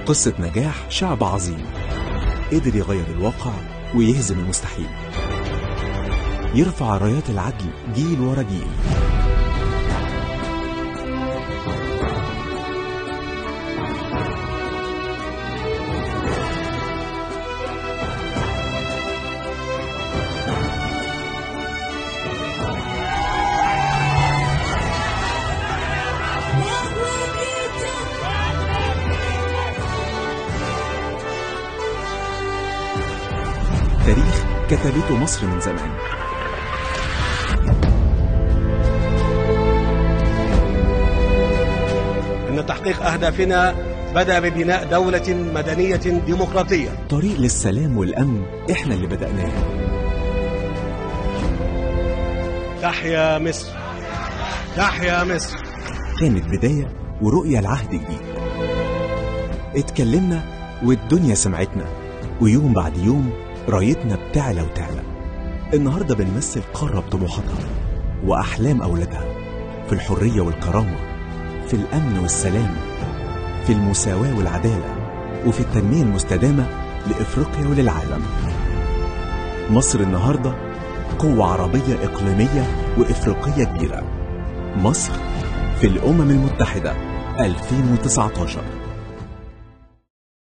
قصة نجاح شعب عظيم قدر يغير الواقع ويهزم المستحيل يرفع رايات العدل جيل ورا جيل تاريخ كتبته مصر من زمان إن تحقيق أهدافنا بدأ ببناء دولة مدنية ديمقراطية طريق للسلام والأمن إحنا اللي بدأناه تحيا مصر تحيا مصر كانت بداية ورؤية لعهد جديد اتكلمنا والدنيا سمعتنا ويوم بعد يوم رايتنا بتعلى وتعلى النهاردة بنمثل قارة بطموحاتها وأحلام أولادها في الحرية والكرامة في الأمن والسلام في المساواة والعدالة وفي التنمية المستدامة لإفريقيا وللعالم مصر النهاردة قوة عربية إقليمية وإفريقية كبيرة مصر في الأمم المتحدة 2019